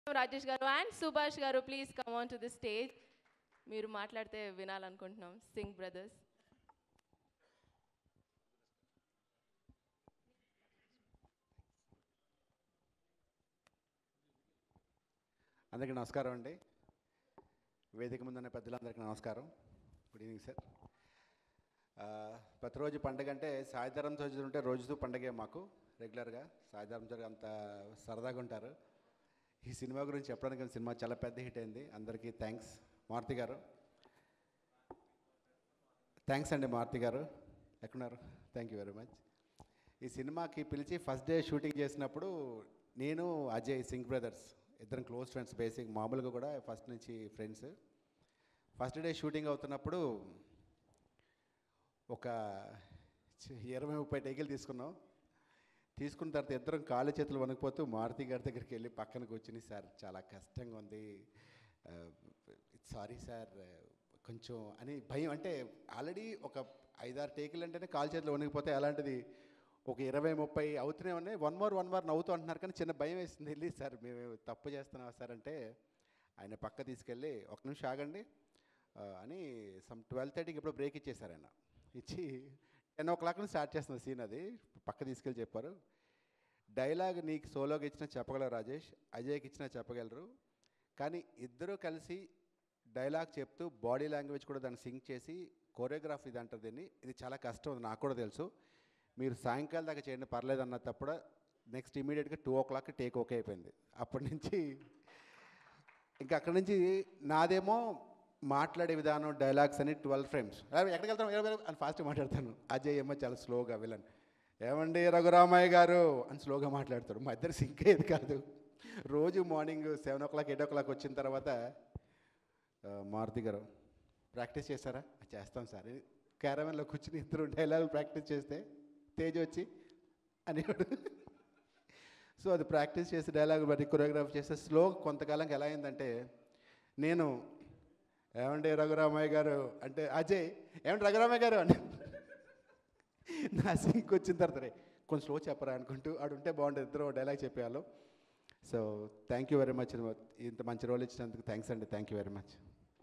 రాజేష్ గారు అండ్ సుభాష్ గారు please come on to the stage మీరు మాట్లాడితే వినాలనుకుంటున్నాం సింగ్ బ్రదర్స్ అందరికీ నమస్కారం అండి వేదిక ముందున్న పెద్దలందరికీ నమస్కారం గుడ్ ఈవినింగ్ సార్ ఆ, ప్రతిరోజు పండగ అంటే సాయంత్రం రోజు ఉంటే రోజుతో పండగే మాకు రెగ్యులర్గా సాయంత్రం రోజు అంత సరదాగా ఉంటారు ఈ సినిమా గురించి చెప్పడానికి సినిమా చాలా పెద్ద హిట్ అయింది అందరికీ థ్యాంక్స్ మారుతి గారు థ్యాంక్స్ అండి మారుతి గారు ఎక్కడున్నారు థ్యాంక్ యూ వెరీ మచ్ ఈ సినిమాకి పిలిచి ఫస్ట్ డే షూటింగ్ చేసినప్పుడు నేను అజయ్ సింగ్ బ్రదర్స్ ఇద్దరం క్లోజ్ ఫ్రెండ్స్ బేసిక్ మామూలుగా కూడా ఫస్ట్ నుంచి ఫ్రెండ్స్ ఫస్ట్ డే షూటింగ్ అవుతున్నప్పుడు ఒక చి- ఇరవై ముప్పై టేకులు తీసుకున్నాం తీసుకున్న తర్వాత ఇద్దరం కాళ్ళు చేతులు వణికిపోతూ మారుతి గారి దగ్గరికి వెళ్ళి పక్కన కూర్చుని సార్ చాలా కష్టంగా ఉంది సారీ సార్ కొంచెం అని భయం అంటే ఆల్రెడీ ఒక ఐదారు టేకులు అంటేనే కాలు చేతులు వణికిపోతే అలాంటిది ఒక ఇరవై ముప్పై అవుతూనే ఉన్నాయి వన్ మోర్ వన్ మోర్ నవ్వుతూ అంటున్నారు కానీ చిన్న భయం వేసింది వెళ్ళి సార్ మేము తప్పు చేస్తున్నావా సార్ అంటే ఆయన పక్క తీసుకెళ్ళి ఒక నిమిషం ఆగండి ఆ, అని సమ్ ట్వెల్వ్ థర్టీకి ఇప్పుడు బ్రేక్ ఇచ్చేశారు ఆయన ఇచ్చి టెన్ ఓ క్లాక్ నుంచి స్టార్ట్ చేస్తుంది సీన్ అది పక్క తీసుకెళ్ళి చెప్పారు డైలాగ్ నీకు సోలోకి ఇచ్చినా చెప్పగలరు రాజేష్ అజయ్కి ఇచ్చినా చెప్పగలరు కానీ ఇద్దరూ కలిసి డైలాగ్ చెప్తూ బాడీ లాంగ్వేజ్ కూడా దాన్ని సింక్ చేసి కోరియోగ్రఫీ ఇది అంటారు దీన్ని ఇది చాలా కష్టం అది నాకు కూడా తెలుసు మీరు సాయంకాలం దాకా చేయండి పర్లేదు అన్న తప్పుడు నెక్స్ట్ ఇమీడియట్గా two o'clock take okay అయిపోయింది అప్పటి నుంచి ఇంకా అక్కడి నుంచి నాదేమో మాట్లాడే విధానం డైలాగ్స్ అని ట్వెల్వ్ ఫ్రేమ్స్ ఎక్కడికి వెళ్తాం ఏ- ఏ- అని ఫాస్ట్గా మాట్లాడతాను అజయ్ ఏమో చాలా స్లోగా విలన్ ఏమండి రఘురామయ్య గారు అని స్లోగా మాట్లాడతాడు మా ఇద్దరు సింక్ అయ్యేది కాదు రోజు morning seven o'clock eight o'clock వచ్చిన తర్వాత ఆ, మారుతి గారు ప్రాక్టీస్ చేస్తారా చేస్తాం సార్ క్యారమెన్లో కూర్చుని ఇద్దరు డైలాగులు ప్రాక్టీస్ చేస్తే తేజ్ వచ్చి అనేవాడు సో అది ప్రాక్టీస్ చేసి డైలాగ్ బట్టి కొరియోగ్రాఫ్ చేస్తే స్లో కొంతకాలంకి ఎలా అయిందంటే నేను ఏమండి రఘురామయ్య గారు అంటే అజయ్ ఏమండి రఘురామయ్య గారు అని నా సింక్ వచ్చిన తర్వాత రే కొంచెం స్లో చెప్పరా అనుకుంటూ ఆడు ఉంటే బాగుంటుంది ఇద్దరు డైలాగ్ చెప్పేవాళ్ళు so thank you very much ఇంత మంచి రోల్ ఇచ్చినందుకు థ్యాంక్స్ అండి థ్యాంక్ యూ వెరీ మచ్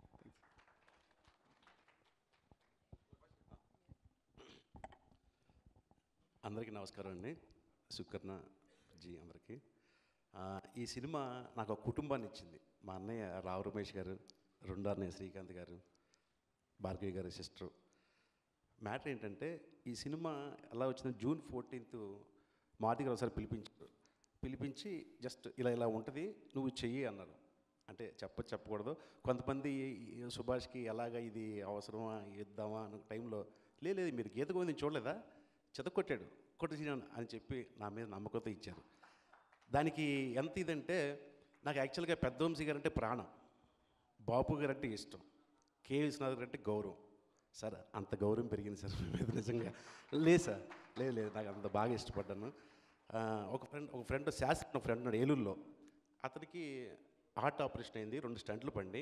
అందరికీ నమస్కారం అండి సుకర్ణ జీ అందరికీ ఆ, ఈ సినిమా నాకు ఒక కుటుంబాన్ని ఇచ్చింది మా అన్నయ్య రావు రమేష్ గారు రెండో అన్నయ్య శ్రీకాంత్ గారు భార్గవి గారు సిస్టరు మ్యాటర్ ఏంటంటే ఈ సినిమా ఎలా వచ్చింది జూన్ ఫోర్టీన్త్ మాది గారు ఒకసారి పిలిపించారు పిలిపించి జస్ట్ ఇలా ఇలా ఉంటుంది నువ్వు చెయ్యి అన్నారు అంటే చెప్ప చెప్పకూడదు కొంతమంది ఈ సుభాష్కి ఎలాగ ఇది అవసరమా ఇద్దామా అన్న టైంలో "లే, లేదు మీరు గీత గోవిందం చూడలేదా చెతకొట్టాడు కొట్టేసి అని చెప్పి నా మీద నమ్మకంతో ఇచ్చారు దానికి ఎంత ఇదంటే నాకు యాక్చువల్గా పెద్ద వంశీ గారు అంటే ప్రాణం బాపు గారు అంటే ఇష్టం కే విశ్వనాథ్ గారు అంటే గౌరవం సార్ అంత గౌరవం పెరిగింది సార్ మీ మీద నిజంగా లేదు సార్ లేదు లేదు నాకు అంత బాగా ఇష్టపడ్డాను ఆ, ఒక ఫ్రెండ్ ఒక ఫ్రెండ్ శాస్త్రి ఒక ఫ్రెండ్ ఉన్నాడు ఏలూరులో అతనికి హార్ట్ ఆపరేషన్ అయింది రెండు స్టంట్లు పండి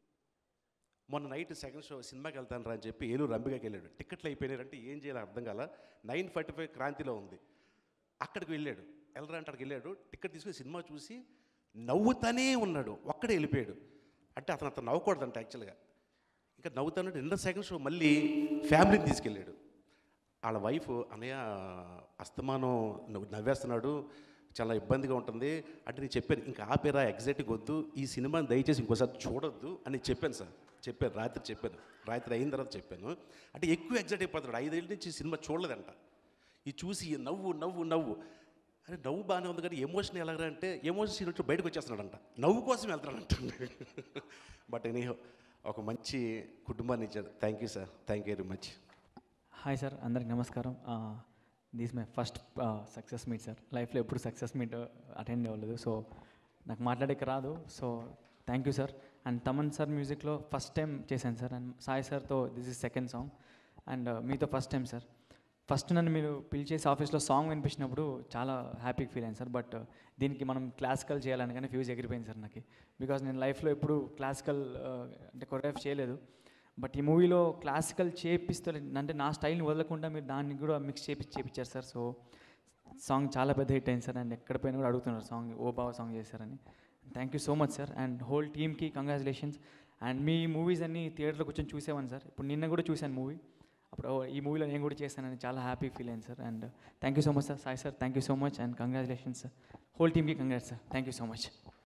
మొన్న నైట్ సెకండ్ షో సినిమాకి వెళ్తాను రా అని చెప్పి ఏలూరు రంబిగాకి వెళ్ళాడు టికెట్లు అయిపోయినారంటే ఏం చేయాలో అర్థం కాల నైన్ ఫార్టీ ఫైవ్ క్రాంతిలో ఉంది అక్కడికి వెళ్ళాడు వెళ్ళరా అంటే అక్కడికి వెళ్ళాడు టికెట్ తీసుకుని సినిమా చూసి నవ్వుతానే ఉన్నాడు ఒక్కడే వెళ్ళిపోయాడు అంటే అతను అతను నవ్వకూడదంట యాక్చువల్గా ఇంకా నవ్వుతాను రెండో సెకండ్ షో మళ్ళీ ఫ్యామిలీని తీసుకెళ్ళాడు వాళ్ళ వైఫ్ అన్నయ్య అస్తమానం నవ్వు- నవ్వేస్తున్నాడు చాలా ఇబ్బందిగా ఉంటుంది అంటే నేను చెప్పాను ఇంకా ఆపేరా ఎగ్జాక్ట్గా వద్దు ఈ సినిమాని దయచేసి ఇంకోసారి చూడొద్దు అని చెప్పాను సార్ చెప్పాను రాత్రి చెప్పాను రాత్రి అయిన తర్వాత చెప్పాను అంటే ఎక్కువ ఎగ్జైట్ అయిపోతున్నాడు ఐదేళ్ళ నుంచి ఈ సినిమా చూడలేదంట ఇది చూసి ఈ నవ్వు నవ్వు నవ్వు అరే నవ్వు బాగానే ఉంది కానీ ఎమోషన్ ఎలాగరా అంటే ఎమోషన్ సీన్ వచ్చి బయటకు వచ్చేస్తున్నాడంట నవ్వు కోసం వెళ్తాడంట బట్ ఎనీ ఒక మంచి కుటుంబాన్ని ఇచ్చారు thank you sir thank you very much hi sir అందరికి నమస్కారం this my first success meet sir లైఫ్లో ఎప్పుడు సక్సెస్ మీట్ అటెండ్ అవ్వలేదు సో నాకు మాట్లాడేకి రాదు so thank you sir and Thaman sir మ్యూజిక్లో ఫస్ట్ టైం చేశాను సార్ అండ్ సాయి సార్తో this is second song and మీతో ఫస్ట్ టైం సార్ ఫస్ట్ నన్ను మీరు పిలిచేసి ఆఫీస్లో సాంగ్ వినిపించినప్పుడు చాలా హ్యాపీగా ఫీల్ అయింది సార్ బట్ దీనికి మనం క్లాసికల్ చేయాలని కానీ ఫ్యూజ్ ఎగిరిపోయింది సార్ నాకు బికాజ్ నేను లైఫ్లో ఎప్పుడు క్లాసికల్ అంటే కొరియోగ్రాఫ్ చేయలేదు బట్ ఈ మూవీలో క్లాసికల్ చేపిస్తే అంటే నా స్టైల్ని వదలకుండా మీరు దాన్ని కూడా మిక్స్ చేపి చేపించారు సార్ సో సాంగ్ చాలా పెద్ద హిట్ అయింది సార్ అండ్ ఎక్కడ పోయినా కూడా అడుగుతున్నారు సాంగ్ ఓ బావ సాంగ్ చేశారని thank you so much sir and whole టీమ్కి కంగ్రాచులేషన్స్ అండ్ మీ మూవీస్ అన్ని థియేటర్లో కూర్చొని చూసేవాను సార్ ఇప్పుడు నిన్న కూడా చూశాను మూవీ అప్పుడు ఓ, ఈ మూవీలో నేను కూడా చేశానని చాలా హ్యాపీ ఫీల్ అయింది sir and thank you so much sir Sai sir thank you so much and congratulations sir whole టీమ్కి congrats sir thank you so much